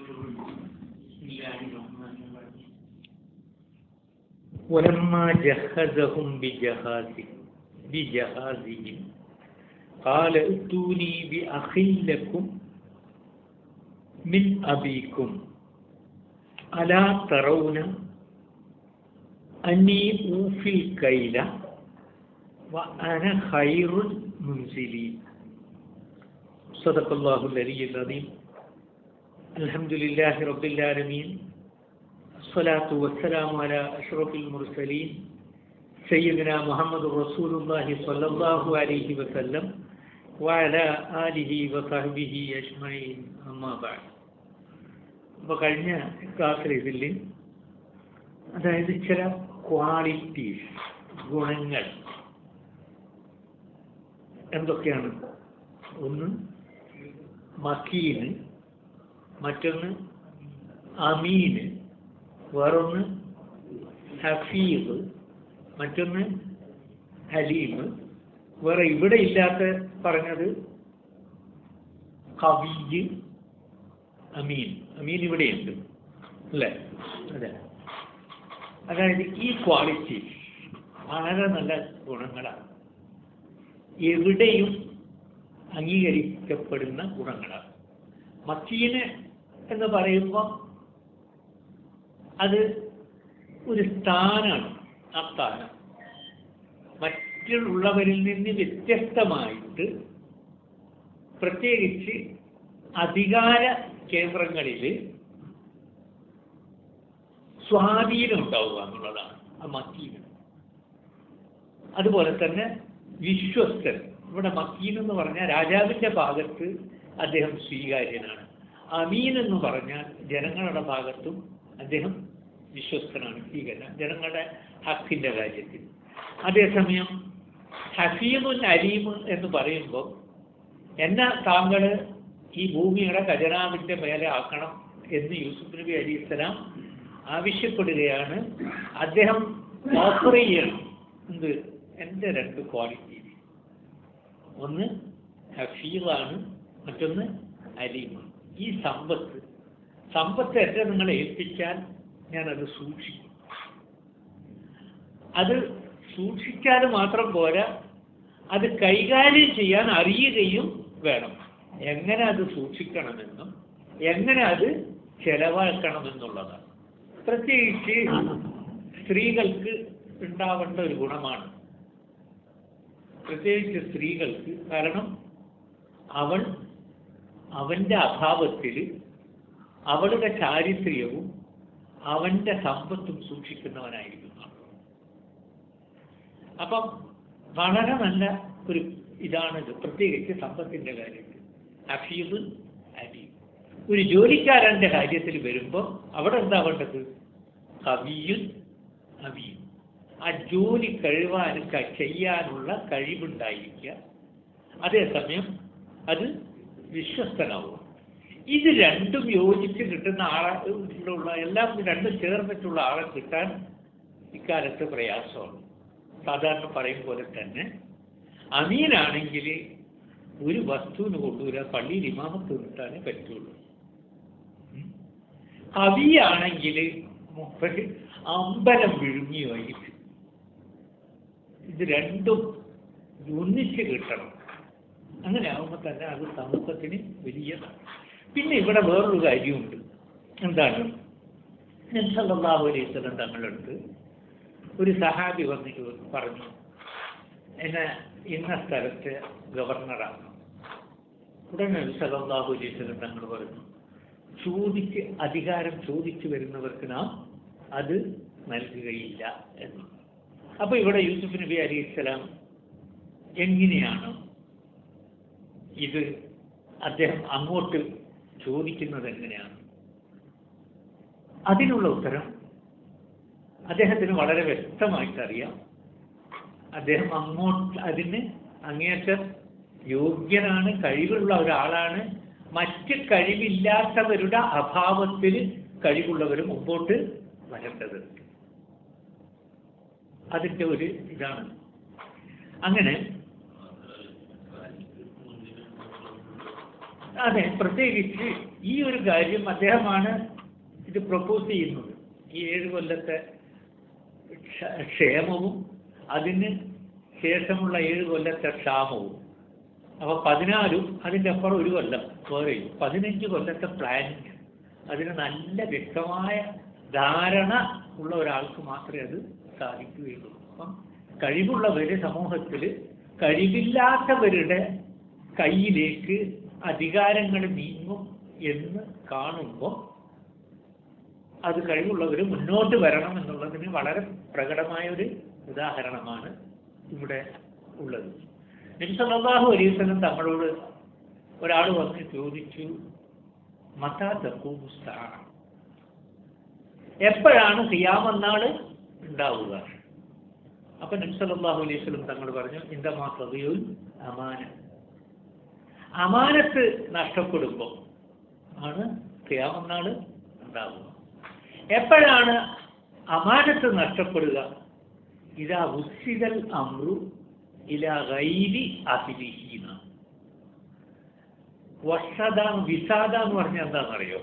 بسم الله الرحمن الرحيم ولما جهزهم بجهازه بجهازهم قال ائتوني بأخ لكم من أبيكم ألا ترون أني أوفي الكيل وأنا خير المنزلين صدق الله العلي العظيم الحمد لله رب العالمين الصلاة والسلام على أشرف المرسلين سيدنا محمد رسول الله صلى الله عليه وسلم وعلى آله وصحبه أجمعين أما بعد അപ്പോൾ കഴിഞ്ഞ ക്ലാസ്സിൽ ഇതിൽ അതായത് ചില ക്വാളിറ്റീസ് ഗുണങ്ങൾ എന്തൊക്കെയാണ് ഒന്ന് മക്കീന് മറ്റൊന്ന് അമീന് വേറൊന്ന് ഹഫീബ് മറ്റൊന്ന് ഹലീം വേറെ ഇവിടെ ഇല്ലാത്ത പറഞ്ഞത് കവിജ് അമീൻ അമീൻ ഇവിടെയുണ്ട് അല്ലേ അതെ അതായത് ഈ ക്വാളിറ്റി വളരെ നല്ല ഗുണങ്ങളാണ് എവിടെയും അംഗീകരിക്കപ്പെടുന്ന ഗുണങ്ങളാണ് മക്കീന് എന്ന് പറയുമ്പോൾ അത് ഒരു സ്ഥാനമാണ് ആ സ്ഥാനം മറ്റുള്ളവരിൽ നിന്ന് വ്യത്യസ്തമായിട്ട് പ്രത്യേകിച്ച് അധികാര കേന്ദ്രങ്ങളിൽ സ്വാധീനം ഉണ്ടാവുക എന്നുള്ളതാണ് ആ മക്കീൻ അതുപോലെ തന്നെ വിശ്വസ്തൻ ഇവിടെ മക്കീൻ എന്ന് പറഞ്ഞാൽ രാജാവിന്റെ ഭാഗത്ത് അദ്ദേഹം സ്വീകാര്യനാണ് അമീൻ എന്ന് പറഞ്ഞാൽ ജനങ്ങളുടെ ഭാഗത്തും അദ്ദേഹം വിശ്വസ്തനാണ് സ്വീകരണം ജനങ്ങളുടെ ഹക്കിന്റെ കാര്യത്തിൽ അതേസമയം ഹഫീമുൻ അലീമ് എന്ന് പറയുമ്പോൾ എന്നാ താങ്കൾ ഈ ഭൂമിയുടെ ഖജനാവിന്റെ മേലെ ആക്കണം എന്ന് യൂസുഫ് നബി അലി ഇസ്ലാം ആവശ്യപ്പെടുകയാണ് അദ്ദേഹം ഓഫർ ചെയ്യണം എന്ത് എൻ്റെ രണ്ട് ക്വാളിറ്റി ഒന്ന് ഹഫീളാണ് മറ്റൊന്ന് അലീമാണ് ഈ സമ്പത്ത് സമ്പത്ത് എന്നെ നിങ്ങളെ ഏൽപ്പിച്ചാൽ ഞാനത് സൂക്ഷിക്കും അത് സൂക്ഷിച്ചാൽ മാത്രം പോരാ അത് കൈകാര്യം ചെയ്യാൻ അറിയുകയും വേണം എങ്ങനെ അത് സൂക്ഷിക്കണമെന്നും എങ്ങനെ അത് ചെലവാക്കണമെന്നുള്ളതാണ് പ്രത്യേകിച്ച് സ്ത്രീകൾക്ക് ഉണ്ടാവേണ്ട ഒരു ഗുണമാണ് പ്രത്യേകിച്ച് സ്ത്രീകൾക്ക് കാരണം അവൾ അവന്റെ അഭാവത്തിൽ അവളുടെ ചാരിത്ര്യവും അവന്റെ സമ്പത്തും സൂക്ഷിക്കുന്നവനായിരിക്കും അപ്പം വളരെ നല്ല ഒരു ഇതാണിത് പ്രത്യേകിച്ച് സമ്പത്തിന്റെ കാര്യത്തിൽ അഫീബ് അലീം ഒരു ജോലിക്കാരന്റെ കാര്യത്തിൽ വരുമ്പോൾ അവിടെ എന്താ വേണ്ടത് കവിയും അവിയും ആ ജോലി കഴിവാനും ചെയ്യാനുള്ള കഴിവുണ്ടായിരിക്കുക അതേസമയം അത് വിശ്വസ്തനാവും ഇത് രണ്ടും യോജിച്ച് കിട്ടുന്ന ആളെ ഉള്ള എല്ലാം രണ്ടും ചേർന്നിട്ടുള്ള ആളെ കിട്ടാൻ ഇക്കാലത്ത് പ്രയാസമാണ് സാധാരണ പറയും പോലെ തന്നെ അമീനാണെങ്കിൽ ഒരു വസ്തുവിന് കൊണ്ടുവരാൻ പള്ളിയിൽ ഇമാമത്ത് കിട്ടാനേ പറ്റുള്ളൂ കവിയാണെങ്കിൽ മുപ്പത് അമ്പലം വിഴുങ്ങിയായിരിക്കും ഇത് രണ്ടും ഒന്നിച്ച് കിട്ടണം അങ്ങനെ ആകുമ്പോൾ തന്നെ അത് സമൂഹത്തിന് വലിയതാണ് പിന്നെ ഇവിടെ വേറൊരു കാര്യമുണ്ട് എന്താണ് സല്ലല്ലാഹു അലൈഹി വസല്ലം തങ്ങളടുത്ത് ഒരു സഹാബി വന്നിട്ട് പറഞ്ഞു എന്നെ ഇന്ന സ്ഥലത്ത് ഗവർണറാണ് ഉടനെ സല്ലല്ലാഹു അലൈഹി വസല്ലം തങ്ങൾ പറഞ്ഞു ചോദിച്ച് അധികാരം ചോദിച്ചു വരുന്നവർക്ക് നാം അത് നൽകുകയില്ല എന്ന് അപ്പൊ ഇവിടെ യൂസുഫ് നബി അലി ഇസ്ലാം എങ്ങനെയാണ് ഇത് അദ്ദേഹം അങ്ങോട്ട് ചോദിക്കുന്നത് എങ്ങനെയാണ് അതിനുള്ള ഉത്തരം അദ്ദേഹത്തിന് വളരെ വ്യക്തമായിട്ട് അറിയാം അദ്ദേഹം അങ്ങോട്ട് അതിന് അങ്ങേറ്റം യോഗ്യനാണ് കഴിവുള്ള ഒരാളാണ് മറ്റ് കഴിവില്ലാത്തവരുടെ അഭാവത്തിൽ കഴിവുള്ളവർ മുമ്പോട്ട് വരേണ്ടത് അതിന്റെ ഒരു ഇതാണ് അങ്ങനെ അതെ പ്രത്യേകിച്ച് ഈ ഒരു കാര്യം അദ്ദേഹമാണ് ഇത് പ്രപ്പോസ് ചെയ്യുന്നത് ഈ ഏഴ് കൊല്ലത്തെ ക്ഷ- ക്ഷേമവും അതിന് ശേഷമുള്ള ഏഴ് കൊല്ലത്തെ ക്ഷാമവും അപ്പൊ പതിനാലും അതിൻ്റെ അപ്പുറം ഒരു കൊല്ലം വേറെയും പതിനഞ്ച് കൊല്ലത്തെ പ്ലാനിങ് അതിന് നല്ല വ്യക്തമായ ധാരണ ഉള്ള ഒരാൾക്ക് മാത്രമേ അത് സാധിക്കുകയുള്ളൂ അപ്പം കഴിവുള്ളവര് സമൂഹത്തിൽ കഴിവില്ലാത്തവരുടെ കയ്യിലേക്ക് അധികാരങ്ങൾ നീങ്ങും എന്ന് കാണുമ്പോൾ അത് കഴിവുള്ളവർ മുന്നോട്ട് വരണം എന്നുള്ളതിന് വളരെ പ്രകടമായ ഒരു ഉദാഹരണമാണ് ഇവിടെ ഉള്ളത് നബിസല്ലാഹു അലൈവലം തങ്ങളോട് ഒരാൾ വന്ന് ചോദിച്ചു മതാ തക്കൂസ്താണ് എപ്പോഴാണ് സിയാമെന്നാൾ ഉണ്ടാവുക അപ്പൊ നബിസല്ലാഹു അലൈഹി സ്വലം തങ്ങൾ പറഞ്ഞു ഇന്ദമാ സദിയുൽ അമാന അമാനത്ത് നഷ്ടപ്പെടുമ്പോൾ ആണ് സിയാമെന്നാൾ ഉണ്ടാവുക എപ്പോഴാണ് അമാനത്ത് നഷ്ടപ്പെടുക ഇതാ ഉസിതൽ അമ്രു ഇല ഗൈരി അഹിലിഹീന വഷദ വിസാദ എന്ന് പറഞ്ഞാൽ എന്താണെന്നറിയോ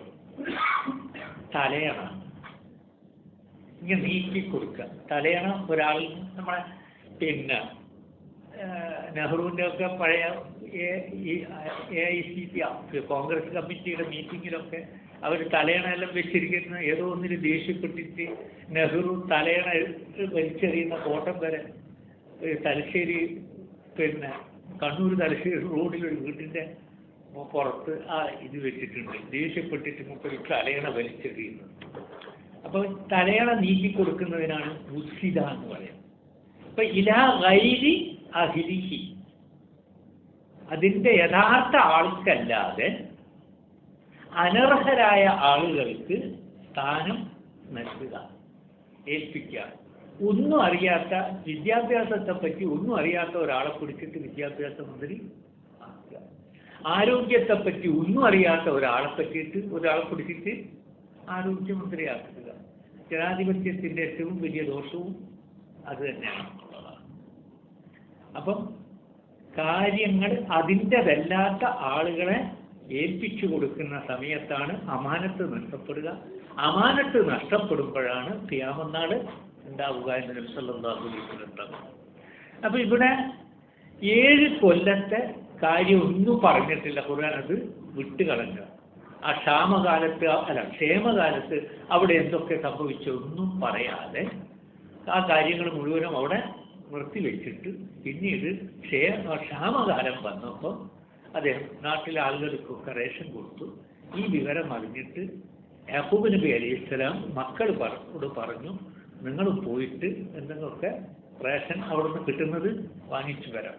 തലയണ ഇങ്ങനെ നീക്കി കൊടുക്കുക തലയണ ഒരാൾ നമ്മളെ പിന്നെ നെഹ്റുവിൻ്റെ ഒക്കെ പഴയ A I C P Congress കമ്മിറ്റിയുടെ മീറ്റിങ്ങിലൊക്കെ അവർ തലയണയെല്ലാം വെച്ചിരിക്കുന്ന ഏതോ ഒന്നിന് ദേഷ്യപ്പെട്ടിട്ട് നെഹ്റു തലയണ വലിച്ചെറിയുന്ന കോട്ടം വരെ ഏ, തലശ്ശേരി പിന്നെ കണ്ണൂർ തലശ്ശേരി റോഡിൽ ഒരു വീട്ടിൻ്റെ പുറത്ത് ആ ഇത് വെച്ചിട്ടുണ്ട് ദേഷ്യപ്പെട്ടിട്ട് മുപ്പൊരു തലയണ വലിച്ചെറിയുന്നത് അപ്പോൾ തലയണ നീക്കി കൊടുക്കുന്നതിനാണ് ഉസിത എന്ന് പറയുന്നത് അപ്പൊ ഇലാ ഗൈരി അഹിലിഹി അതിന്റെ യഥാർത്ഥ ആൾക്കല്ലാതെ അനർഹരായ ആളുകൾക്ക് സ്ഥാനം നൽകുക ഏൽപ്പിക്കുക ഒന്നും അറിയാത്ത വിദ്യാഭ്യാസത്തെ പറ്റി ഒന്നും അറിയാത്ത ഒരാളെ പിടിച്ചിട്ട് വിദ്യാഭ്യാസ മന്ത്രി ആക്കുക ആരോഗ്യത്തെ പറ്റി ഒന്നും അറിയാത്ത ഒരാളെ പറ്റിയിട്ട് ഒരാളെ പിടിച്ചിട്ട് ആരോഗ്യമന്ത്രിയാക്കുക ജനാധിപത്യത്തിന്റെ ഏറ്റവും വലിയ ദോഷവും അത് തന്നെയാണ് എന്നുള്ളതാണ് അപ്പം കാര്യങ്ങൾ അതിൻ്റെതല്ലാത്ത ആളുകളെ ഏൽപ്പിച്ചു കൊടുക്കുന്ന സമയത്താണ് അമാനത്ത് നഷ്ടപ്പെടുക അമാനത്ത് നഷ്ടപ്പെടുമ്പോഴാണ് ക്രിയാമന്നാട് ഉണ്ടാവുക എന്ന് നബ്സല്ലാഹു അലൈഹിണ്ടാകും അപ്പൊ ഇവിടെ ഏഴ് കൊല്ലത്തെ കാര്യം ഒന്നും പറഞ്ഞിട്ടില്ല ഖുർആൻ അത് വിട്ടുകളഞ്ഞ ആ ക്ഷാമകാലത്ത് അല്ല ക്ഷേമകാലത്ത് അവിടെ എന്തൊക്കെ സംഭവിച്ചൊന്നും പറയാതെ ആ കാര്യങ്ങൾ മുഴുവനും അവിടെ നിർത്തിവെച്ചിട്ട് പിന്നീട് ക്ഷേമ ക്ഷാമകാലം വന്നപ്പോൾ അദ്ദേഹം നാട്ടിലെ ആളുകൾക്കൊക്കെ റേഷൻ കൊടുത്തു ഈ വിവരം അറിഞ്ഞിട്ട് യാക്കൂബ് നബി അലൈഹി ഇസ്ലാം മക്കൾ പറഞ്ഞോട് പറഞ്ഞു നിങ്ങൾ പോയിട്ട് എന്തെങ്കിലുമൊക്കെ റേഷൻ അവിടുന്ന് കിട്ടുന്നത് വാങ്ങിച്ചു വരാം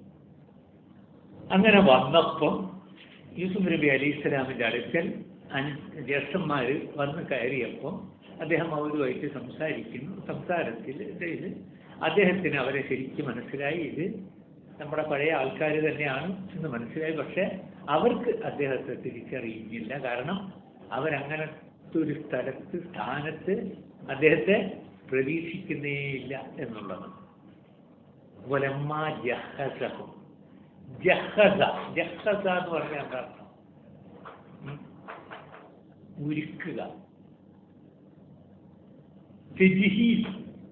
അങ്ങനെ വന്നപ്പം യൂസുഫ് നബി അലൈഹി ഇസ്ലാമിൻ്റെ അടുക്കൽ അഞ്ച് ജ്യേഷ്ഠന്മാർ വന്ന് കയറിയപ്പോൾ അദ്ദേഹം അവരുമായിട്ട് സംസാരിക്കുന്നു സംസാരത്തിൽ ഇടയിൽ അദ്ദേഹത്തിന് അവരെ ശരിക്കും മനസ്സിലായി ഇത് നമ്മുടെ പഴയ ആൾക്കാർ തന്നെയാണ് എന്ന് മനസ്സിലായി പക്ഷെ അവർക്ക് അദ്ദേഹത്തെ തിരിച്ചറിയുന്നില്ല കാരണം അവരങ്ങനത്തെ ഒരു സ്ഥലത്ത് സ്ഥാനത്ത് അദ്ദേഹത്തെ പ്രതീക്ഷിക്കുന്നേയില്ല എന്നുള്ളതാണ് വലമ്മ ജഹസഹും ജഹസ ജഹസ എന്ന് പറഞ്ഞാൽ എന്താ അർത്ഥം ഉം? ഉരുക്കുക തെജിഹീസ്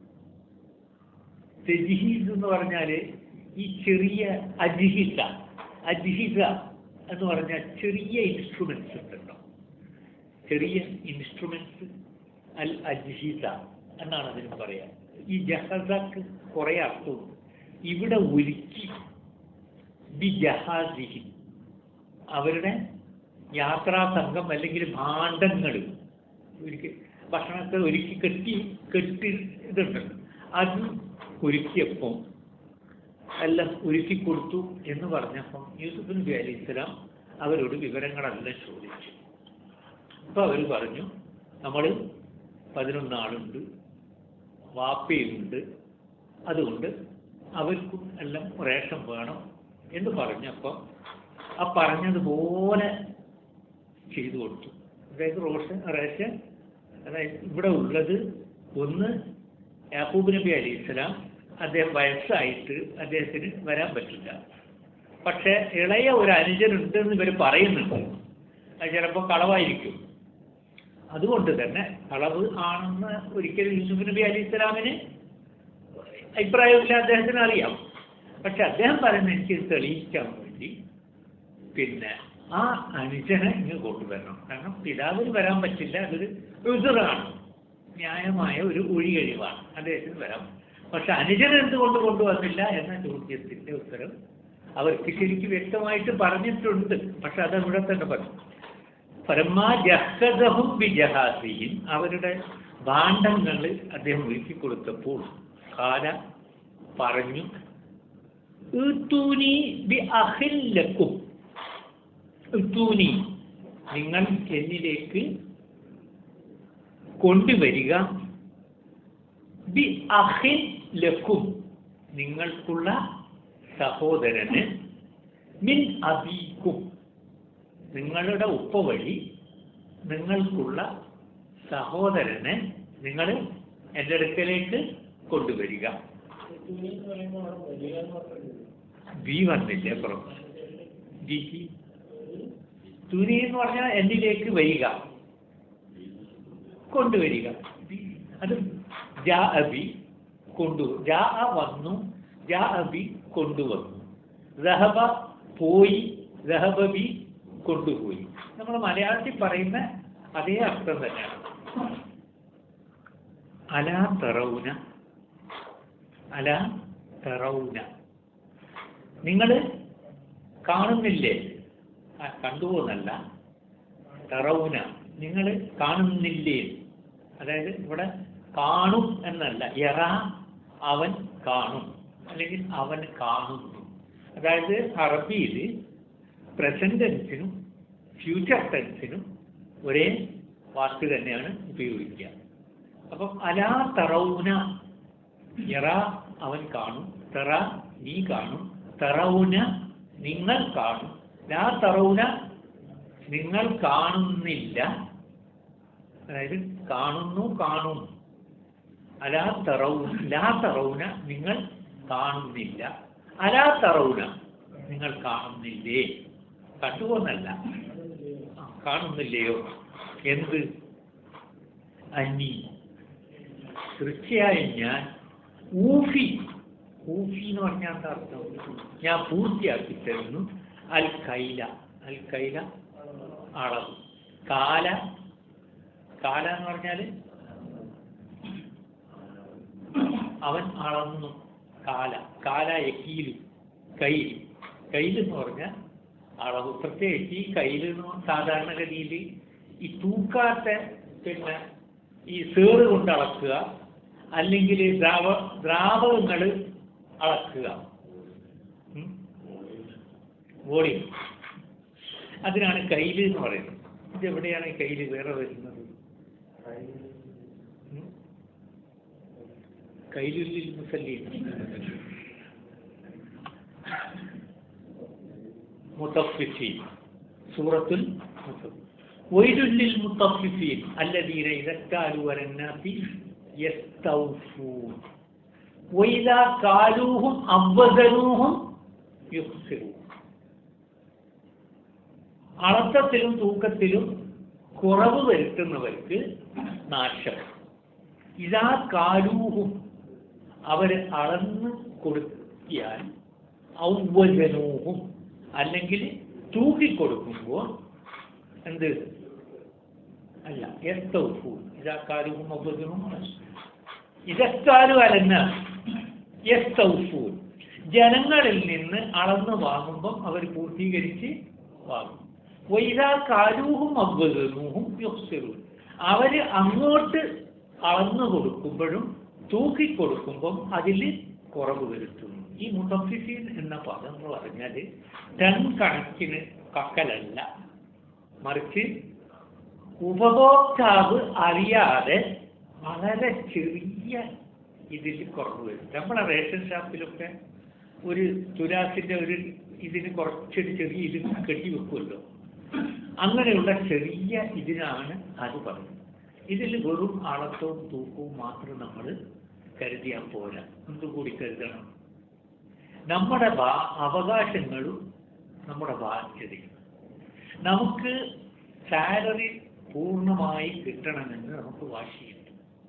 തെജിഹീസ് എന്ന് പറഞ്ഞാല് ഈ ചെറിയ അജിഹിസ അജിഹിസ എന്ന് പറഞ്ഞാൽ ചെറിയ ഇൻസ്ട്രുമെന്റ്സ് ഉണ്ടല്ലോ ചെറിയ ഇൻസ്ട്രുമെന്റ്സ് അൽ അജിഹിസ എന്നാണ് അതിന് പറയാ ഈ ജഹസക്ക് കുറെ അർത്ഥവും ഇവിടെ ഒരുക്കി ബി ജഹാസിഹി അവരുടെ യാത്രാ സംഘം അല്ലെങ്കിൽ ഭാണ്ഡങ്ങൾ ഒരുക്കി ഭക്ഷണത്തെ ഒരുക്കി കെട്ടി കെട്ടി ഇതുണ്ടല്ലോ അത് ഒരുക്കിയപ്പോൾ എല്ലാം ഒരുക്കി കൊടുത്തു എന്ന് പറഞ്ഞപ്പം യൂസുഫ് നബി അലൈഹി ഇസ്ലാം അവരോട് വിവരങ്ങളെല്ലാം ചോദിച്ചു അപ്പൊ അവർ പറഞ്ഞു നമ്മൾ പതിനൊന്ന് ആളുണ്ട് വാപ്പയുണ്ട് അതുകൊണ്ട് അവർക്കും എല്ലാം റേഷൻ വേണം എന്ന് പറഞ്ഞപ്പോൾ ആ പറഞ്ഞതുപോലെ ചെയ്തു കൊടുത്തു അതായത് റോഷൻ റേഷൻ അതായത് ഇവിടെ ഉള്ളത് ഒന്ന് യാക്കൂബ് നബി അലി ഇസ്ലാം അദ്ദേഹം വയസ്സായിട്ട് അദ്ദേഹത്തിന് വരാൻ പറ്റില്ല പക്ഷെ ഇളയ ഒരു അനുജനുണ്ട് എന്ന് ഇവർ പറയുന്നുണ്ട് അത് ചിലപ്പോൾ കളവായിരിക്കും അതുകൊണ്ട് തന്നെ കളവ് ആണെന്ന് ഒരിക്കലും യൂസുഫ് നബി അലി ഇസ്ലാമിന് അഭിപ്രായമില്ല അദ്ദേഹത്തിന് അറിയാം പക്ഷെ അദ്ദേഹം പറയുന്നത് എനിക്ക് ഇത് തെളിയിക്കാൻ വേണ്ടി പിന്നെ ആ അനുജനെ ഇങ്ങ് കൊണ്ടുവരണം കാരണം പിതാവിന് വരാൻ പറ്റില്ല അതൊരു ഋതുറാണ് ന്യായമായ ഒരു ഒഴികഴിവാണ് അദ്ദേഹത്തിന് വരാം പക്ഷെ അനുജനെ എന്തുകൊണ്ട് കൊണ്ടുവന്നില്ല എന്ന ചോദ്യത്തിന്റെ ഉത്തരം അവർക്ക് ശരിക്കും വ്യക്തമായിട്ട് പറഞ്ഞിട്ടുണ്ട് പക്ഷെ അത് ഇവിടെ തന്നെ പറഞ്ഞു പരമാ ജഹദഹും ബിജഹാസിയും അവരുടെ ഭാണ്ഡങ്ങൾ അദ്ദേഹം ഒരുക്കി കൊടുത്തപ്പോൾ കാല പറഞ്ഞു "ഇത്തൂനി ബി അഹില്ലക്കും ഇത്തൂനി നിങ്ങൾ എന്നിലേക്ക് കൊണ്ടുവരിക ബി അഹിൻ ലക്കും നിങ്ങൾക്കുള്ള സഹോദരന് മിൻ അബീക്കും നിങ്ങളുടെ ഉപ്പ വഴി നിങ്ങൾക്കുള്ള സഹോദരനെ നിങ്ങൾ എൻ്റെ അടുക്കലേക്ക് കൊണ്ടുവരിക ബി വന്നില്ലേ അപ്പുറം ബി സി തുനി എന്ന് പറഞ്ഞാൽ എന്നിലേക്ക് വരിക കൊണ്ടുവരിക അത് ജാ അബി കൊണ്ടു ജാ വന്നു ജാ അബി കൊണ്ടുവന്നു റഹബ പോയി റഹബബി കൊണ്ടുപോയി നമ്മൾ മലയാളത്തിൽ പറയുന്ന അതേ അർത്ഥം തന്നെയാണ് അലാ തെറൗന അല തെറൗന നിങ്ങൾ കാണുന്നില്ലേ ആ കണ്ടുപോകുന്നല്ല തെറൗന നിങ്ങൾ കാണുന്നില്ലേ അതായത് ഇവിടെ കാണും എന്നല്ല എറ അവൻ കാണും അല്ലെങ്കിൽ അവൻ കാണുന്നു അതായത് അറബിയിൽ പ്രസന്റ് ടെൻസിനും ഫ്യൂച്ചർ ടെൻസിനും ഒരേ വാക്ക് തന്നെയാണ് ഉപയോഗിക്കുക അപ്പം അലാ തറൗന എറ അവൻ കാണും തെറ നീ കാണും തറൗന നിങ്ങൾ കാണും ലാ തറൗന നിങ്ങൾ കാണുന്നില്ല അതായത് കാണുന്നു കാണും അലാ തറൗ ലാ തറൗന നിങ്ങൾ കാണുന്നില്ല അലാ തറൗന നിങ്ങൾ കാണുന്നില്ലേ കണ്ടുപോന്നല്ല ആ, കാണുന്നില്ലയോ എന്ത് അന്നി തീർച്ചയായും ഞാൻ ഊഫി ഊഫി എന്ന് പറഞ്ഞാൽ എന്താ അർത്ഥം ഞാൻ പൂർത്തിയാക്കി തരുന്നു അൽ കൈല അൽ കൈല അളവ് കാല കാല എന്ന് പറഞ്ഞാൽ അവൻ അളന്നു കാല കാല എക്കീല് കയ്യിൽ കയ്യിൽ എന്ന് പറഞ്ഞാൽ അളവ് പ്രത്യേകിച്ച് ഈ കയ്യിൽ സാധാരണഗതിയിൽ ഈ തൂക്കാത്ത പിന്നെ ഈ സേറ് കൊണ്ട് അളക്കുക അല്ലെങ്കിൽ ദ്രാവ ദ്രാവകങ്ങൾ അളക്കുക ഉം? വോളിയം അതിനാണ് കയ്യിൽ എന്ന് പറയുന്നത് ഇതെവിടെയാണ് കയ്യിൽ വേറെ വരുന്നത് ഉം? കയ്യിലുള്ളിൽ മുസല്ലീൻ മുത്തഫിഫീൻ സൂറത്തുൽ മുത്തഫിഫീൻ ويل للمطففين الذين إذا اكتالوا على الناس يستوفون وإذا كالوهم أو وزنوهم يخسرون അളത്തത്തിലും തൂക്കത്തിലും കുറവ് വരുത്തുന്നവർക്ക് നാശം ഇതാ കാലൂഹും അവർ അളന്ന് കൊടുക്കിയാൽ ഔവജനൂഹും അല്ലെങ്കിൽ തൂക്കിക്കൊടുക്കുമ്പോൾ എന്ത് അല്ല എസ്തൗഫു ഇതാ കാലൂഹും ഔവജനൂഹും ഇതക്കാലു അലന്ന എസ്തൗഫൂൻ ജനങ്ങളിൽ നിന്ന് അളന്ന് വാങ്ങുമ്പം അവർ പൂർത്തീകരിച്ച് വാങ്ങും വൈദാ കാലൂഹും അവ്വനൂഹും യുക്സിറൂൻ അവര് അങ്ങോട്ട് അളന്നു കൊടുക്കുമ്പോഴും തൂക്കിക്കൊടുക്കുമ്പം അതിൽ കുറവ് വരുത്തുന്നു ഈ മുത്തഫിസീൻ എന്ന പദം എന്ന് പറഞ്ഞാൽ ടൺ കണക്കിന് കക്കലല്ല മറിച്ച് ഉപഭോക്താവ് അറിയാതെ വളരെ ചെറിയ ഇതിൽ കുറവ് വരും നമ്മളെ റേഷൻ ഷാപ്പിലൊക്കെ ഒരു തുലാസിന്റെ ഒരു ഇതിന് കുറച്ചൊരു ചെറിയ ഇത് കെട്ടി വെക്കുമല്ലോ അങ്ങനെയുള്ള ചെറിയ ഇതിനാണ് അത് പറയുന്നത് ഇതിൽ വെറും അളത്തവും തൂക്കവും മാത്രം നമ്മൾ കരുതിയാൽ പോരാ എന്തുകൂടി കരുതണം നമ്മുടെ ഭാ- അവകാശങ്ങളും നമ്മുടെ ബാധ്യതയും നമുക്ക് സാലറി പൂർണ്ണമായി കിട്ടണമെന്ന് നമുക്ക് വാശിയുണ്ട്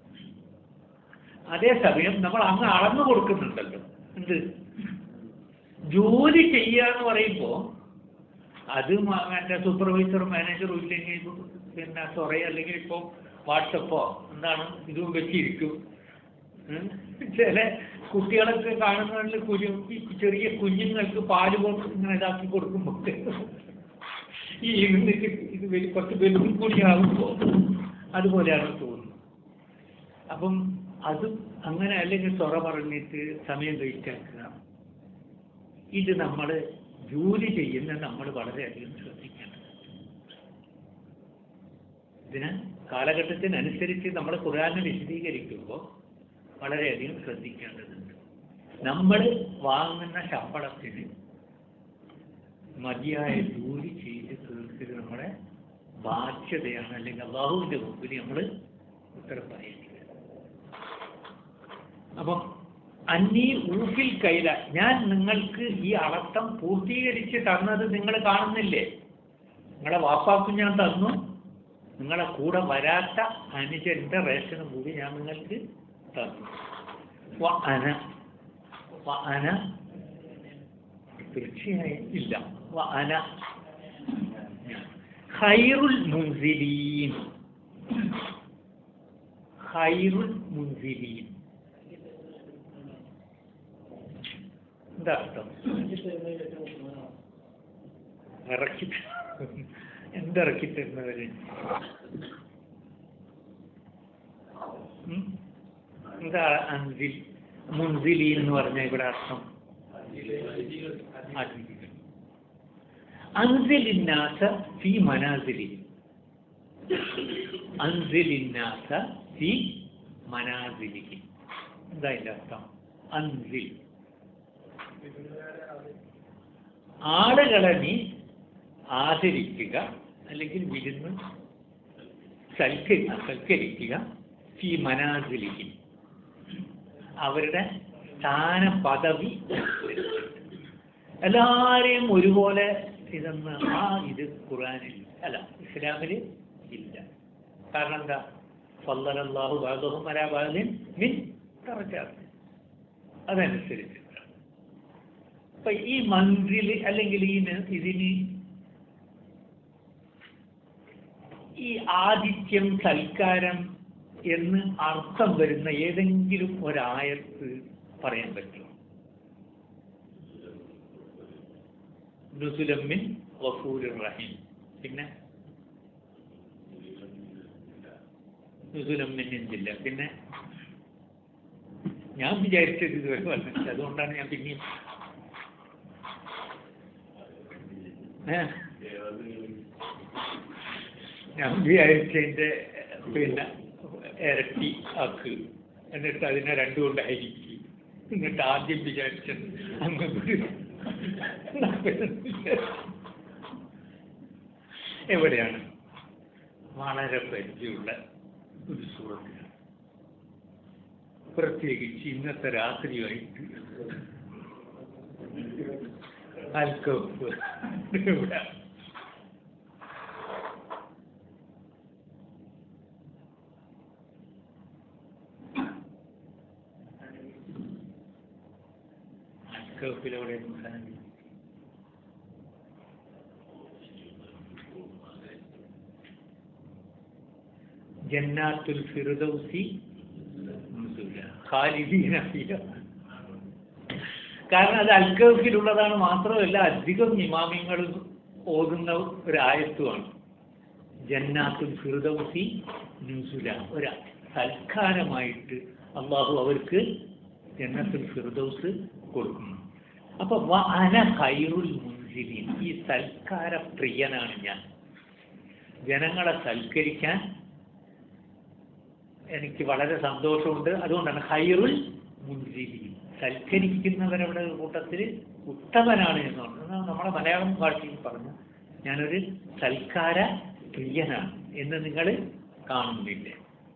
അതേസമയം നമ്മൾ അങ്ങ് അളന്നു കൊടുക്കുന്നുണ്ടല്ലോ എന്ത് ജോലി ചെയ്യുക എന്ന് പറയുമ്പോൾ അത് മ- മറ്റേ സൂപ്പർവൈസറും മാനേജറും ഇല്ലെങ്കിൽ പിന്നെ സൊറേ അല്ലെങ്കിൽ ഇപ്പോൾ വാട്സപ്പോ എന്താണ് ഇതും വെച്ചിരിക്കും ഉം. ചില കുട്ടികളൊക്കെ കാണുന്നതിൽ കുഞ്ഞു ഈ ചെറിയ കുഞ്ഞുങ്ങൾക്ക് പാല് കൊണ്ട് ഇങ്ങനെ ഇതാക്കി കൊടുക്കുമ്പോൾ ഈ ഇരുന്നിട്ട് ഇത് വലിയ കുറച്ച് ബലൂൺ കൂടി ആകുമ്പോൾ അതുപോലെയാണ് തോന്നുന്നത് അപ്പം അത് അങ്ങനെ അല്ലെങ്കിൽ സൊറ പറഞ്ഞിട്ട് സമയം കഴിച്ചാക്കുക ഇത് നമ്മൾ ജോലി ചെയ്യുന്ന നമ്മൾ വളരെയധികം ശ്രദ്ധിക്കേണ്ടത് ഇതിന് കാലഘട്ടത്തിനനുസരിച്ച് നമ്മൾ ഖുർആനെ വിശദീകരിക്കുമ്പോൾ വളരെയധികം ശ്രദ്ധിക്കേണ്ടതുണ്ട് നമ്മൾ വാങ്ങുന്ന ശമ്പളത്തിന് മതിയായ ജോലി ചെയ്ത് തീർക്കൽ നമ്മുടെ ബാധ്യതയാണ് അല്ലെങ്കിൽ അള്ളാഹുവിന്റെ മുമ്പിൽ നമ്മൾ ഉത്തരം പറയേണ്ടി വരും അപ്പം അന്നീ ഊഫിൽ കൈല ഞാൻ നിങ്ങൾക്ക് ഈ അളത്തം പൂർത്തീകരിച്ച് തന്നത് നിങ്ങൾ കാണുന്നില്ലേ നിങ്ങളെ വാപ്പാക്കും ഞാൻ തന്നു നിങ്ങളെ കൂടെ വരാത്ത അനുജന്റെ റേഷനും കൂടി ഞാൻ നിങ്ങൾക്ക് തന്നു വ അന വ അന തീർച്ചയായും ഇല്ല വ അന ഖൈറുൽ മുൻസിലീൻ ഖൈറുൽ മുൻസിലീൻ എന്താ അർത്ഥം ഇറക്കി എന്തിറക്കി തരുന്നവര് ഉം? എന്താ അൻസിൽ മുൻസിലി എന്ന് പറഞ്ഞ ഇവിടെ അർത്ഥം അതിഥികൾ അൻസിലിന്നാസ ഫി മനാസിലി അൻസിലിന്നാസ ഫി മനാസിലിഹി എന്താ അതിന്റെ അർത്ഥം അൻസിൽ ആളുകളെ നീ ആദരിക്കുക അല്ലെങ്കിൽ വിരുന്ന് സൽക്കരി സൽക്കരിക്കുക ഫി മനാസിലിഹി അവരുടെ സ്ഥാന പദവി എല്ലാരെയും ഒരുപോലെ ഇതെന്ന് ആ ഇത് ഖുറാനിൽ അല്ല ഇസ്ലാമിൽ ഇല്ല കാരണം എന്താ ഫല്ലല്ലാഹു ബാദഹും അലാ ബാദിൻ മിൻ ദറജാത്ത് അതനുസരിച്ചിട്ട് അപ്പൊ ഈ മന്ത്രിൽ അല്ലെങ്കിൽ ഈ ന- ഇതിന് ഈ ആതിഥ്യം സൽക്കാരം എന്ന് അർത്ഥം വരുന്ന ഏതെങ്കിലും ഒരായത്ത് പറയാൻ പറ്റുമോ നുസുലമ്മിൻ വഫൂലുർ റഹീം പിന്നെ നുസുലമ്മിൻ എന്തില്ല പിന്നെ ഞാൻ വിചാരിച്ചത് ഇതുവരെ വന്നിട്ട് അതുകൊണ്ടാണ് ഞാൻ പിന്നെയും ഏ? ഞാൻ വിചാരിച്ചതിന്റെ പിന്നെ ഇരട്ടി ആക്ക് എന്നിട്ട് അതിനെ രണ്ടും കൊണ്ടായിരിക്കും എന്നിട്ട് ആദ്യം വിചാരിച്ചത് അങ്ങ് വിട്. എവിടെയാണ് വളരെ പരിചയമുള്ള ഒരു സുഹൃത്തിലാണ് പ്രത്യേകിച്ച് ഇന്നത്തെ രാത്രിയായിട്ട് അൽക്കോപ്പ് ഇവിടെ അൽക്കോപ്പിലൂടെ സാധനം ജന്നാത്തുൽ ഫിർദൗസി നുസുല. ഖാലിദീന ഫിഹ. കാരണം അത് അൽക്കഫിലുള്ളതാണ് മാത്രമല്ല അധികം ഇമാമിങ്ങൾ ഓതുന്ന ഒരു ആയത്തുമാണ് ജന്നാത്തുൽ ഫിർദൗസി നുസുല ഒരു സൽക്കാരമായിട്ട് അള്ളാഹു അവർക്ക് ജന്നത്തുൽ ഫിർദൗസ് കൊടുക്കുന്നു അപ്പൊ വ അന ഖൈറുൽ മുൻസിലീൻ ഈ സൽക്കാര പ്രിയനാണ് ഞാൻ ജനങ്ങളെ സൽക്കരിക്കാൻ എനിക്ക് വളരെ സന്തോഷമുണ്ട് അതുകൊണ്ടാണ് ഹൈറുൽ മുൻസിലീൻ സൽക്കരിക്കുന്നവരുടെ കൂട്ടത്തിൽ ഉത്തമനാണ് എന്ന് പറഞ്ഞു നമ്മളെ മലയാളം ഭാഷയിൽ പറഞ്ഞു ഞാനൊരു സൽക്കാര പ്രിയനാണ് എന്ന് നിങ്ങൾ കാണുന്നില്ലേ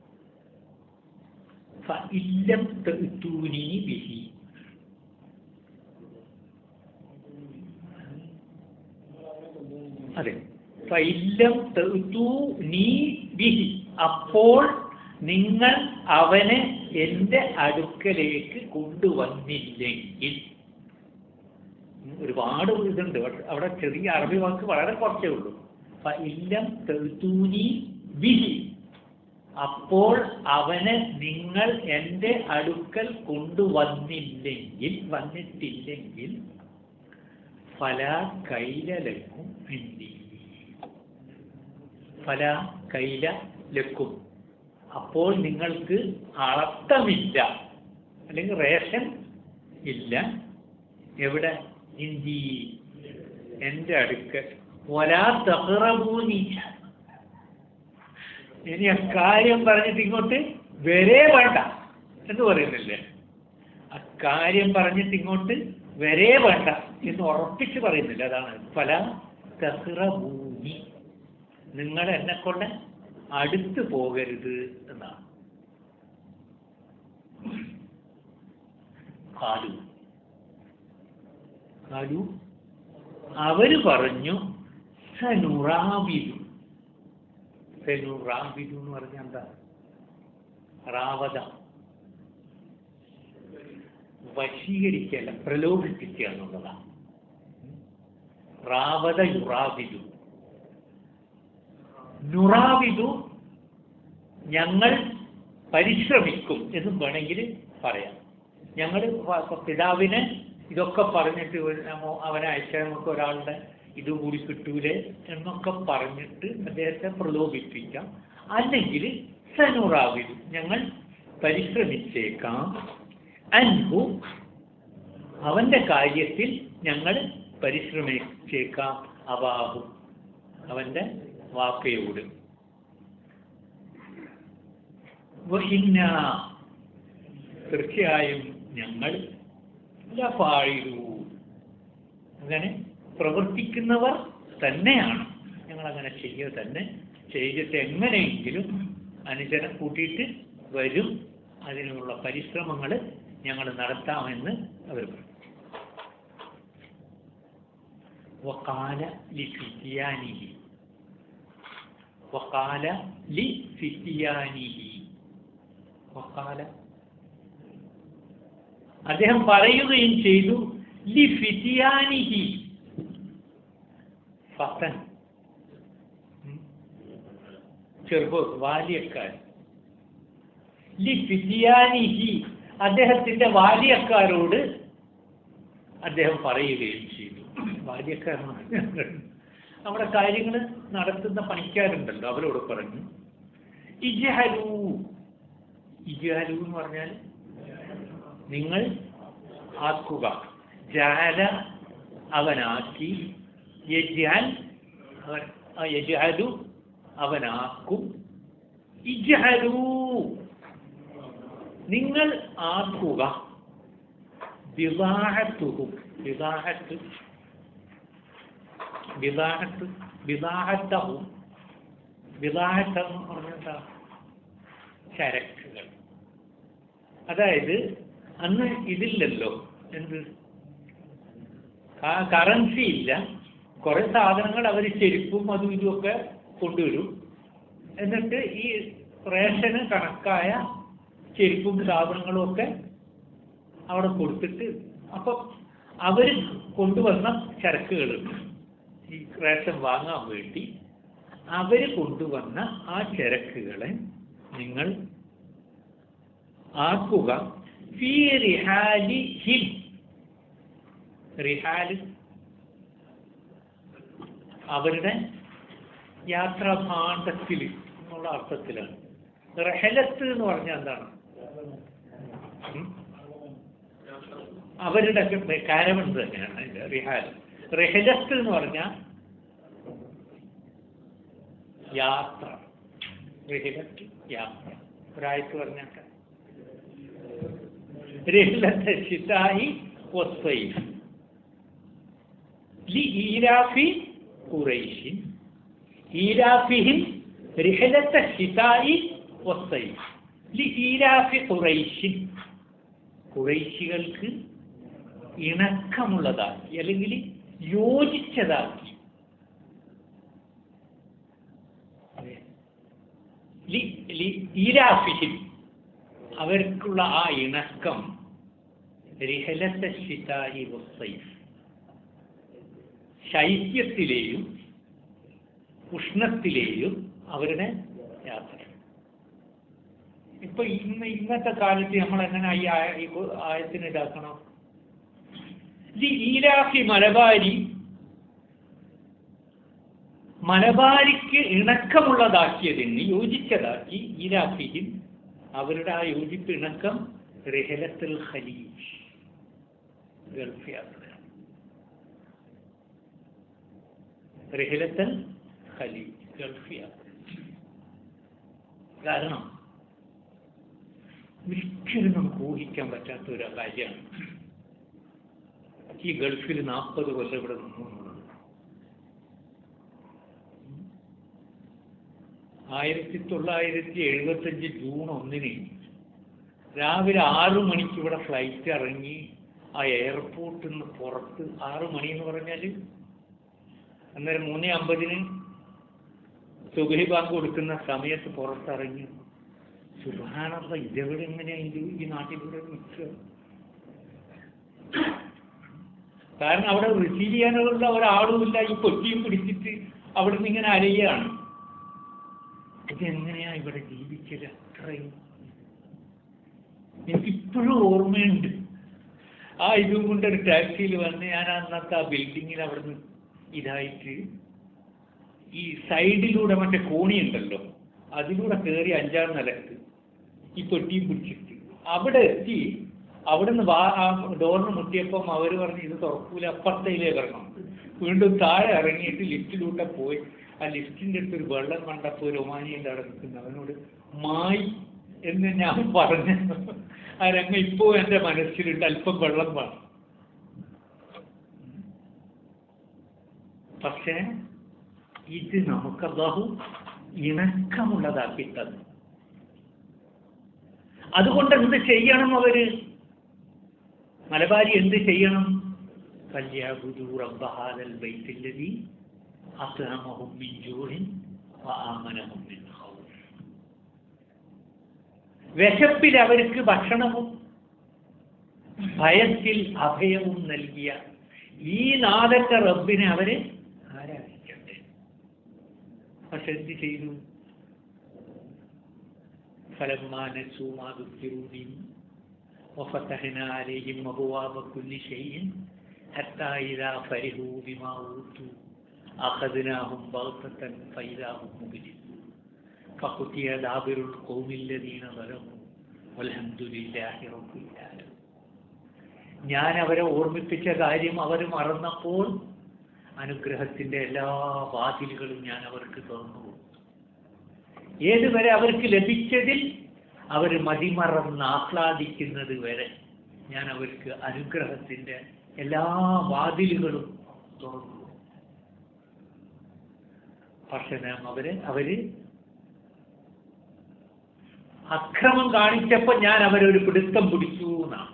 ഫഇല്ലം തഅ്തൂനി ബിഹി അതെ ഫൈലം നീ ബിഹി അപ്പോൾ നിങ്ങൾ അവനെ എൻ്റെ അടുക്കലേക്ക് കൊണ്ടുവന്നില്ലെങ്കിൽ ഉം, ഒരുപാട് ഇതുണ്ട് പക്ഷെ അവിടെ ചെറിയ അറബി വാക്ക് വളരെ കുറച്ചേ ഉള്ളൂ ഫൈലം തെഴുത്തൂനി ബിഹി അപ്പോൾ അവനെ നിങ്ങൾ എൻ്റെ അടുക്കൽ കൊണ്ടുവന്നില്ലെങ്കിൽ വന്നിട്ടില്ലെങ്കിൽ ഫല കൈലലക്കും ഇന്ത്യ ഫല കൈല ലക്കും അപ്പോൾ നിങ്ങൾക്ക് അളത്തമില്ല അല്ലെങ്കിൽ റേഷൻ ഇല്ല എവിടെ ഇന്ത്യ എൻ്റെ അടുക്കൽ ഒലാ തഹറബൂനി ഇനി അക്കാര്യം പറഞ്ഞിട്ട് ഇങ്ങോട്ട് വരേ വേണ്ട എന്ന് പറയുന്നില്ലേ അക്കാര്യം പറഞ്ഞിട്ട് ഇങ്ങോട്ട് വരേ വേണ്ട എന്ന് ഉറപ്പിച്ച് പറയുന്നില്ല അതാണ് പല തഹ്റബൂനി നിങ്ങൾ എന്നെ കൊണ്ട് അടുത്ത് പോകരുത് എന്നാണ് കാലു കാലു അവര് പറഞ്ഞു സനുറാബിദു സനുറാബിദു എന്ന് പറഞ്ഞാൽ എന്താ റാവത വശീകരിക്കല്ല പ്രലോഭിപ്പിക്കുക എന്നുള്ളതാണ് റാവത യുറാബിദു നുറാവിതു ഞങ്ങൾ പരിശ്രമിക്കും എന്നും വേണമെങ്കിൽ പറയാം ഞങ്ങൾ പിതാവിനെ ഇതൊക്കെ പറഞ്ഞിട്ട് ഒരു നമ്മ- അവനെ അയച്ചാൽ നമുക്ക് ഒരാളുടെ ഇത് കൂടി കിട്ടൂലേ എന്നൊക്കെ പറഞ്ഞിട്ട് അദ്ദേഹത്തെ പ്രലോഭിപ്പിക്കാം അല്ലെങ്കിൽ സനുറാവിതു ഞങ്ങൾ പരിശ്രമിച്ചേക്കാം അൻഹു അവന്റെ കാര്യത്തിൽ ഞങ്ങൾ പരിശ്രമിച്ചേക്കാം അവാഹു അവന്റെ വാക്കയോട് വഹിന്ന തീർച്ചയായും ഞങ്ങൾ ലഫായിരു അങ്ങനെ പ്രവർത്തിക്കുന്നവർ തന്നെയാണ് ഞങ്ങൾ അങ്ങനെ ചെയ്യുക തന്നെ ചെയ്തിട്ട് എങ്ങനെയെങ്കിലും അനുജനം കൂട്ടിയിട്ട് വരും അതിനുള്ള പരിശ്രമങ്ങൾ ഞങ്ങൾ നടത്താമെന്ന് അവർ പറഞ്ഞു വക്കാല ലിഫിയാനിഹി വക്കാല ലിഫിയാനിഹി വക്കാല അദ്ദേഹം പറയുകയും ചെയ്തു ലിഫിയാനിഹി ഫത്തൻ ഉം. ചെറുപ്പ ബാല്യക്കാരൻ ലിഫിയാനിഹി അദ്ദേഹത്തിന്റെ ബാല്യക്കാരോട് അദ്ദേഹം പറയുകയും ചെയ്തു ബാല്യക്കാരനാണ് നമ്മുടെ കാര്യങ്ങൾ നടത്തുന്ന പണിക്കാരുണ്ടല്ലോ അവരോട് പറഞ്ഞു ഇജഹലു ഇജഹലു എന്ന് പറഞ്ഞാൽ നിങ്ങൾ ആക്കുക ജാല അവനാക്കി യജ്ഹാൽ അവൻ ആ യജ്ഹലു അവനാക്കും ഇജഹലു നിങ്ങൾ ആക്കുക ബിദാഹത്തുഹും ബിദാഹത്ത് ബിദാഹത്ത് ബിദാഹത്തഹും ബിദാഹത്ത് എന്ന് പറഞ്ഞാൽ എന്താ ചരക്കുകൾ അതായത് അന്ന് ഇതില്ലല്ലോ എന്ത് കറൻസി ഇല്ല കുറെ സാധനങ്ങൾ അവർ ചെരുപ്പും അതും ഇതുമൊക്കെ കൊണ്ടുവരും എന്നിട്ട് ഈ റേഷന് കണക്കായ ചെരുപ്പും സാധനങ്ങളും ഒക്കെ അവിടെ കൊടുത്തിട്ട് അപ്പം അവർ കൊണ്ടുവന്ന ചരക്കുകളുണ്ട് ഈ റേഷൻ വാങ്ങാൻ വേണ്ടി അവർ കൊണ്ടുവന്ന ആ ചരക്കുകളെ നിങ്ങൾ ആക്കുക ഫീ റിഹാലി ഹിം റിഹാല് അവരുടെ യാത്രാഭാണ്ഡത്തിൽ എന്നുള്ള അർത്ഥത്തിലാണ് റഹലത്ത് എന്ന് പറഞ്ഞാൽ എന്താണ് ഉം? അവരുടെ കാരവൺ തന്നെയാണ് അതിന്റെ റിഹാൽ റഹലത്ത് എന്ന് പറഞ്ഞാൽ യാത്ര റിഹലത്ത് യാത്ര ഒരാഴ്ച പറഞ്ഞാൽ رحلة الشتاء والصيف لإيلاف قريش إيلافهم رحلة الشتاء والصيف لإيلاف قريش കുറേശികൾക്ക് ഇണക്കമുള്ളതാക്കി അല്ലെങ്കിൽ യോജിച്ചതാക്കി ലി ലി ഈരാഫിഹിം അവർക്കുള്ള ആ ഇണക്കം റിഹലത്ത ശിതായി വസ്സൈഫ് ശൈത്യത്തിലെയും ഉഷ്ണത്തിലെയും അവരുടെ യാത്ര ഇപ്പൊ ഇന്ന് ഇന്നത്തെ കാലത്ത് നമ്മൾ എങ്ങനെ ഈ ആയ- ഈ ആയത്തിന് ഇതാക്കണം ഈ ഈരാഫി മലബാരി മലബാരിക്ക് ഇണക്കമുള്ളതാക്കിയതിന് യോജിച്ചതാക്കി ഈരാഫിയും അവരുടെ ആ യോജിപ്പ് ഇണക്കം റിഹലത്തുൽ ഖലീജ് ഗൾഫ് യാത്ര റിഹലത്തുൽ ഖലീജ് ഗൾഫ് യാത്ര കാരണം ഒരിക്കലും നമുക്ക് ഊഹിക്കാൻ പറ്റാത്ത ഒരു കാര്യമാണ് ഈ ഗൾഫിൽ നാൽപ്പത് കൊല്ലം ഇവിടെ നിന്നു എന്നുള്ളത് ആയിരത്തി തൊള്ളായിരത്തി എഴുപത്തഞ്ച് ജൂൺ ഒന്നിന് രാവിലെ ആറു മണിക്ക് ഇവിടെ ഫ്ലൈറ്റ് ഇറങ്ങി ആ എയർപോർട്ടിൽ നിന്ന് പുറത്ത് ആറു മണി എന്ന് പറഞ്ഞാൽ അന്നേരം മൂന്ന് അമ്പതിന് സുബഹി ബാങ്ക് കൊടുക്കുന്ന സമയത്ത് പുറത്തിറങ്ങി സുബാനല്ല ഇതെവിടെ എങ്ങനെയാ ഇത് ഈ നാട്ടിലൂടെ നിൽക്കുക കാരണം അവിടെ റിസീവ് ചെയ്യാനുള്ള ഒരാളുമില്ല ഈ പൊട്ടിയും പിടിച്ചിട്ട് അവിടെ നിന്ന് ഇങ്ങനെ അലയുകയാണ് ഇതെങ്ങനെയാ ഇവിടെ ജീവിക്കല് അത്രയും എനിക്കിപ്പോഴും ഓർമ്മയുണ്ട് ആ ഇതും കൊണ്ട് ഒരു ടാക്സിയിൽ വന്ന് ഞാൻ അന്നത്തെ ആ ബിൽഡിങ്ങിൽ അവിടെ നിന്ന് ഇതായിട്ട് ഈ സൈഡിലൂടെ മറ്റേ കോണി ഉണ്ടല്ലോ അതിലൂടെ കയറി അഞ്ചാം നിലക്ക് ഈ പെട്ടിയും പിടിച്ചിട്ട് അവിടെ എത്തി അവിടുന്ന് വാ ആ ഡോറിന് മുട്ടിയപ്പം അവർ പറഞ്ഞു ഇത് തുറക്കൂല അപ്പുറത്തേലേ വരണം വീണ്ടും താഴെ ഇറങ്ങിയിട്ട് ലിഫ്റ്റിലൂടെ പോയി ആ ലിഫ്റ്റിന്റെ അടുത്ത് ഒരു വെള്ളം കണ്ടപ്പോൾ ഒരു ഒമാനിയുണ്ട് അവിടെ നിൽക്കുന്നു അവനോട് മായി എന്ന് ഞാൻ പറഞ്ഞു ആ രംഗം ഇപ്പോ എന്റെ മനസ്സിലുണ്ട് അല്പം വെള്ളം വേണം പക്ഷേ ഇത് നമുക്ക് അള്ളാഹു ഇണക്കമുള്ളതാക്കി തന്നു അതുകൊണ്ട് എന്ത് ചെയ്യണം അവര് മലബാരി എന്ത് ചെയ്യണം فليعبدوا رب هذا البيت الذي أطعمهم من جوع وآمنهم من خوف വിശപ്പിൽ അവർക്ക് ഭക്ഷണവും ഭയത്തിൽ അഭയവും നൽകിയ ഈ നാദത്തെ റബ്ബിനെ അവര് ആരാധിക്കട്ടെ പക്ഷെ എന്ത് ചെയ്തു فلما نسوا ما ذكروا به وفتحنا عليهم أبواب كل شيء حتى إذا فرحوا بما أوتوا أخذناهم بغتة فإذا هم مبلسون فقطع دابر القوم الذين ظلموا والحمد لله رب العالمين ഞാൻ അവരെ ഓർമ്മിപ്പിച്ച കാര്യം അവർ മറന്നപ്പോൾ അനുഗ്രഹത്തിന്റെ എല്ലാ വാതിലുകളും ഞാൻ അവർക്ക് തുറന്നു കൊടുത്തു ഏതുവരെ അവർക്ക് ലഭിച്ചതിൽ അവർ മതിമറന്ന് ആഹ്ലാദിക്കുന്നത് വരെ ഞാൻ അവർക്ക് അനുഗ്രഹത്തിന്റെ എല്ലാ വാതിലുകളും തുറന്നു കൊടുത്തു. പക്ഷെ നാം അവര് അവര് അക്രമം കാണിച്ചപ്പോൾ ഞാൻ അവരൊരു പിടുത്തം പിടിച്ചു എന്നാണ്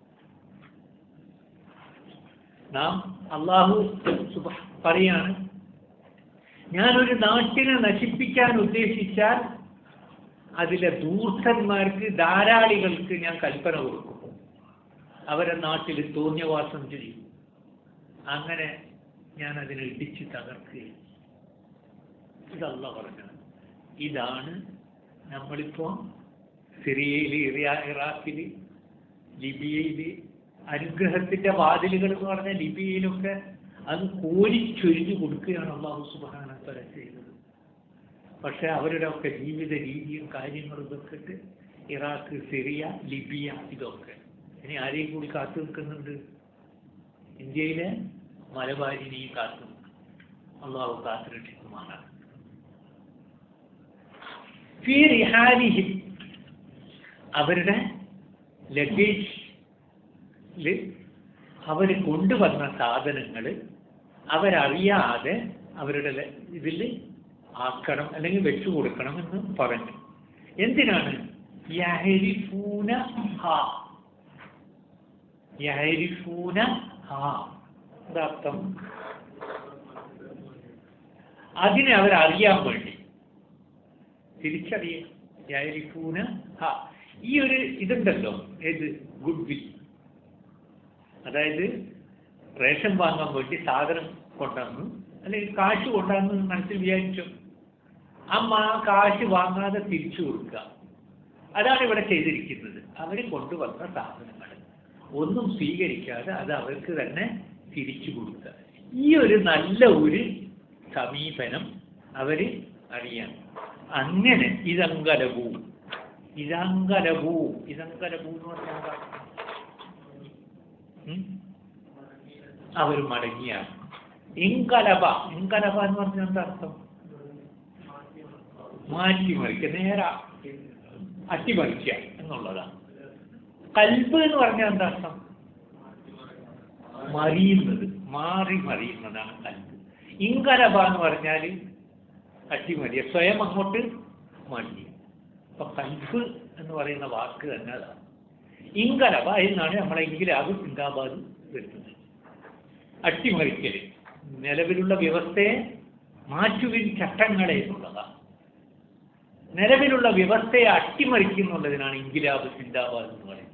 നാം അള്ളാഹു സുബ- പറയാണ് ഞാനൊരു നാട്ടിനെ നശിപ്പിക്കാൻ ഉദ്ദേശിച്ചാൽ അതിലെ ദൂർത്തന്മാർക്ക് ധാരാളികൾക്ക് ഞാൻ കൽപ്പന കൊടുക്കും അവരെ നാട്ടിൽ തോന്നിയവാസം ചെയ്യും അങ്ങനെ ഞാൻ അതിനെ ഇടിച്ച് തകർക്കുകയും ഇതല്ല പറഞ്ഞത് ഇതാണ് നമ്മളിപ്പോ സിറിയയിൽ ഇറിയ- ഇറാഖില് ലിബിയയില് അനുഗ്രഹത്തിന്റെ വാതിലുകൾ എന്ന് പറഞ്ഞ ലിബിയയിലൊക്കെ അത് കോരിച്ചൊരിഞ്ഞു കൊടുക്കുകയാണ് അള്ളാഹു സുബാനത്തല ചെയ്തത് പക്ഷെ അവരുടെ ഒക്കെ ജീവിത രീതിയും കാര്യങ്ങളും ഇതൊക്കെ ഇട്ട് ഇറാഖ് സിറിയ ലിബിയ ഇതൊക്കെ ഇനി ആരെയും കൂടി കാത്തു നിൽക്കുന്നുണ്ട് ഇന്ത്യയിലെ മലബാരിനെയും കാത്തു നിൽക്കും അള്ളാഹു കാത്തുരക്ഷിക്കുമാറാണ് ഫീ റിഹാലിഹിം അവരുടെ ലഗേജ് അവർ കൊണ്ടുവന്ന സാധനങ്ങൾ അവരറിയാതെ അവരുടെ ഇതിൽ ആക്കണം അല്ലെങ്കിൽ വെച്ചു കൊടുക്കണം എന്ന് പറഞ്ഞു എന്തിനാണ് യഹരിഫൂന ഹാ യഹരിഫൂന ഹാ എന്താർത്ഥം അതിനെ അവരറിയാൻ വേണ്ടി തിരിച്ചറിയുക യാരിഫൂന ഹ ഈ ഒരു ഇതുണ്ടല്ലോ ഏത് ഗുഡ് വിൽ അതായത് റേഷൻ വാങ്ങാൻ വേണ്ടി സാധനം കൊണ്ടുവന്നു അല്ലെങ്കിൽ കാശ് കൊണ്ടുവന്നു മനസ്സിൽ വിചാരിച്ചു അമ്മ ആ കാശ് വാങ്ങാതെ തിരിച്ചു കൊടുക്കുക അതാണ് ഇവിടെ ചെയ്തിരിക്കുന്നത് അവർ കൊണ്ടുവന്ന സാധനങ്ങൾ ഒന്നും സ്വീകരിക്കാതെ അത് അവർക്ക് തന്നെ തിരിച്ചു കൊടുക്കുക ഈ ഒരു നല്ല ഒരു സമീപനം അവര് അറിയാം അങ്ങനെ ഇതങ്കലവൂ ഇതങ്കലവൂ ഇതങ്കലവൂ എന്ന് പറഞ്ഞാൽ എന്താ ഉം? അവർ മടങ്ങിയാണ് ഇങ്കലബ ഇങ്കലബ എന്ന് പറഞ്ഞാൽ എന്താ അർത്ഥം മാറ്റിമറിക്കുക നേരെ അട്ടിമറിക്കുക എന്നുള്ളതാണ് കൽബ് എന്ന് പറഞ്ഞാൽ എന്താ അർത്ഥം മറിയുന്നത് മാറി മറിയുന്നതാണ് കൽബ് ഇങ്കലബ എന്ന് പറഞ്ഞാൽ അട്ടിമറിയ സ്വയം അങ്ങോട്ട് മറിയുക അപ്പൊ കൽബ് എന്ന് പറയുന്ന വാക്ക് തന്നെ അതാണ് ഇങ്കലബ എന്നാണ് നമ്മളെ ഇങ്കിലാബ് സിന്ദാബാദ് വരുന്നത് അട്ടിമറിക്കൽ നിലവിലുള്ള വ്യവസ്ഥയെ മാറ്റുവിൻ ചട്ടങ്ങളെ എന്നുള്ളതാണ് നിലവിലുള്ള വ്യവസ്ഥയെ അട്ടിമറിക്കുന്നുള്ളതിനാണ് ഇങ്കിലാബ് സിന്ദാബാദ് എന്ന് പറയുന്നത്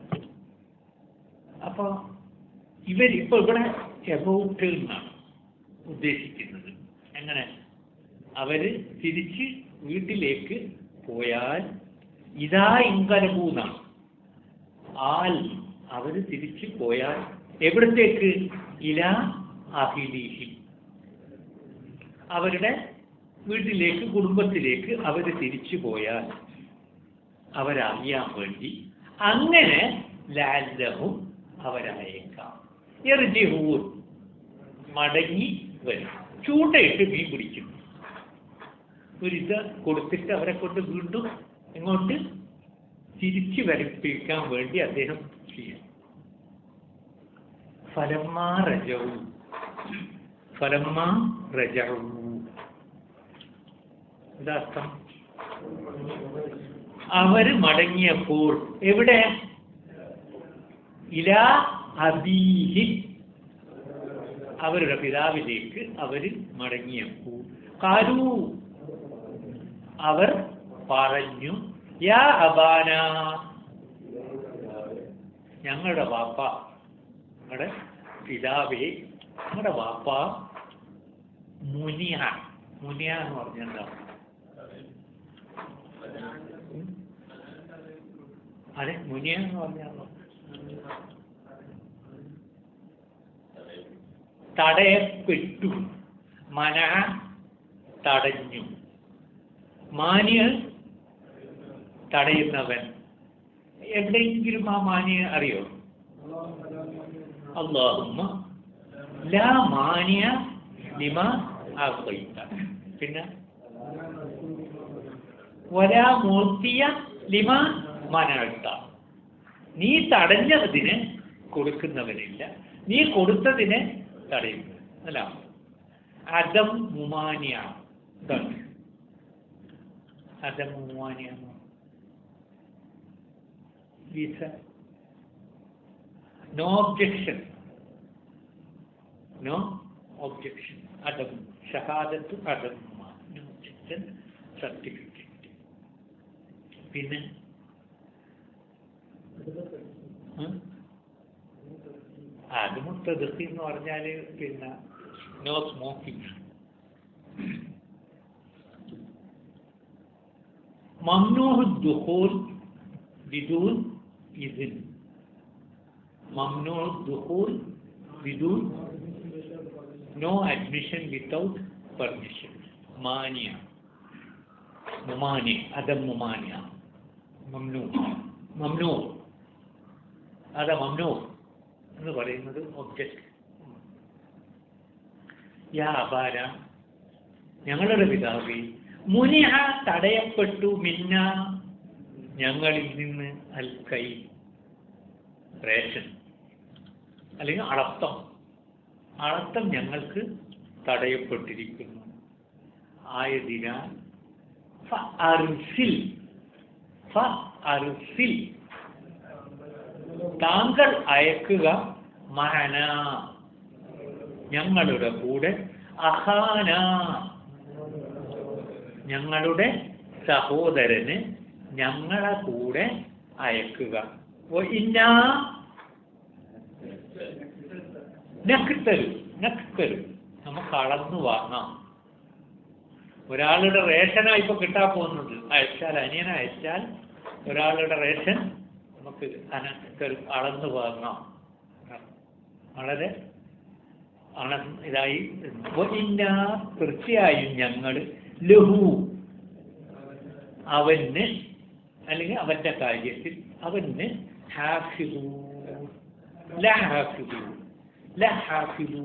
അപ്പൊ ഇവർ ഇപ്പൊ ഇവിടെ എബൌട്ട് എന്നാണ് ഉദ്ദേശിക്കുന്നത് എങ്ങനെ അവര് തിരിച്ച് വീട്ടിലേക്ക് പോയാൽ ഇതാ ഇങ്കലബൂന്നാണ് ആൽ അവര് തിരിച്ചു പോയാൽ എവിടത്തേക്ക് ഇല അഹിലീഹി അവരുടെ വീട്ടിലേക്ക് കുടുംബത്തിലേക്ക് അവർ തിരിച്ചു പോയാൽ അവരറിയാൻ വേണ്ടി അങ്ങനെ ലാലവും അവരയക്കാം എറിജിഹൂൻ മടങ്ങി വരും ചൂണ്ടയിട്ട് മീൻ പിടിക്കും ഒരു ഇത് കൊടുത്തിട്ട് അവരെ കൊണ്ട് വീണ്ടും ഇങ്ങോട്ട് തിരിച്ചു വരപ്പിക്കാൻ വേണ്ടി അദ്ദേഹം ചെയ്യും ഫലമാ രജവും ഫലമാ രജവും എന്താ അർത്ഥം അവര് മടങ്ങിയപ്പോൾ എവിടെ ഇലാ അബീഹി അവരുടെ പിതാവിലേക്ക് അവര് മടങ്ങിയപ്പോൾ കാലു അവർ പറഞ്ഞു യാ അബാന ഞങ്ങളുടെ വാപ്പ ഞങ്ങളുടെ പിതാവേ ഞങ്ങളുടെ വാപ്പ മുനിയ മുനിയ എന്ന് പറഞ്ഞാൽ എന്താ ഉം? അതെ മുനിയ എന്ന് പറഞ്ഞാൽ തടയപ്പെട്ടു മന തടഞ്ഞു മാന്യ തടയുന്നവൻ എവിടെയെങ്കിലും ആ മാന്യ അറിയോ അള്ളാഹുമ്മ ലാ മാന്യ ലിമ ആഖൈത പിന്നെ വലാ മൂർത്തിയ ലിമ മനഴ്ത്ത നീ തടഞ്ഞതിന് കൊടുക്കുന്നവനില്ല നീ കൊടുത്തതിന് തടയുന്നു അല്ല അദം മുമാനിയ ഇതാണ് അദം മുമാനിയ visa no objection no objection അദം ഷഹാദത്ത് അദം നോ ഒബ്ജക്ഷൻ സർട്ടിഫിക്കറ്റ് പിന്നെ ഉം? അത് മുത്തദത്തി എന്ന് പറഞ്ഞാല് പിന്നെ no smoking ممنوع الدخول بدون إذن ممنوع الدخول بدون no admission without permission مانع ممانع عدم ممانع ممنوع ممنوع هذا ممنوع എന്ന് പറയുന്നത് ഒബ്ജക്റ്റ് യാ അപാര ഞങ്ങളുടെ പിതാവേ മുനിഹ തടയപ്പെട്ടു മിന്ന ഞങ്ങളിൽ നിന്ന് അൽ കൈ റേഷൻ അല്ലെങ്കിൽ അളത്തം അളത്തം ഞങ്ങൾക്ക് തടയപ്പെട്ടിരിക്കുന്നു ആയതിനാൽ ഫ അർസിൽ ഫ അർസിൽ താങ്കൾ അയക്കുക മഹന ഞങ്ങളുടെ കൂടെ അഹാന ഞങ്ങളുടെ സഹോദരന് ഞങ്ങളെ കൂടെ അയക്കുക ഓ ഇന്നാ നക്തരു നക്തരു നമുക്ക് അളന്നു വാങ്ങാം ഒരാളുടെ റേഷനാണ് ഇപ്പൊ കിട്ടാൻ പോകുന്നത് അയച്ചാൽ അനിയനെ അയച്ചാൽ ഒരാളുടെ റേഷൻ നമുക്ക് അനക്കരു അളന്നു വാങ്ങാം വളരെ അണ ഇതായി ഇന്ന തീർച്ചയായും ഞങ്ങൾ ലഹു അവന് അല്ലെങ്കിൽ അവന്റെ കാര്യത്തിൽ അവന് ഹാഫിദൂ ലഹാഫിദൂ ലഹാഫിദൂ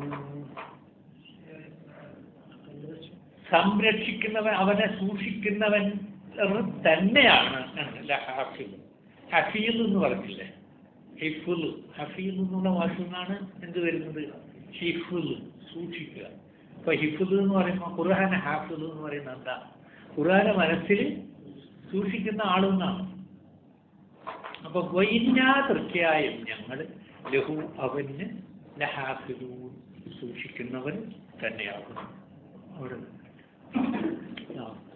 സംരക്ഷിക്കുന്നവൻ അവനെ സൂക്ഷിക്കുന്നവൻ എന്ന് തന്നെയാണ് ലഹാഫിദ് ഹഫീദ് എന്ന് പറഞ്ഞില്ലേ ഹിഫുൽ ഹഫീദ് എന്നുള്ള വാക്കിൽ നിന്നാണ് എന്ത് വരുന്നത് ഹിഫുൽ സൂക്ഷിക്കുക അപ്പൊ ഹിഫുൽ എന്ന് പറയുമ്പോൾ ഖുർഹാൻ ഹാഫിദ് എന്ന് പറയുന്നത് എന്താ ഖുർഹാനെ മനസ്സിൽ സൂക്ഷിക്കുന്ന ആളെന്നാണ് അപ്പൊ വൈനാ തീർച്ചയായും ഞങ്ങൾ ലഹു അവന് ലഹാഫിദൂ സൂക്ഷിക്കുന്നവൻ തന്നെയാകുന്നു അവിടെ ആ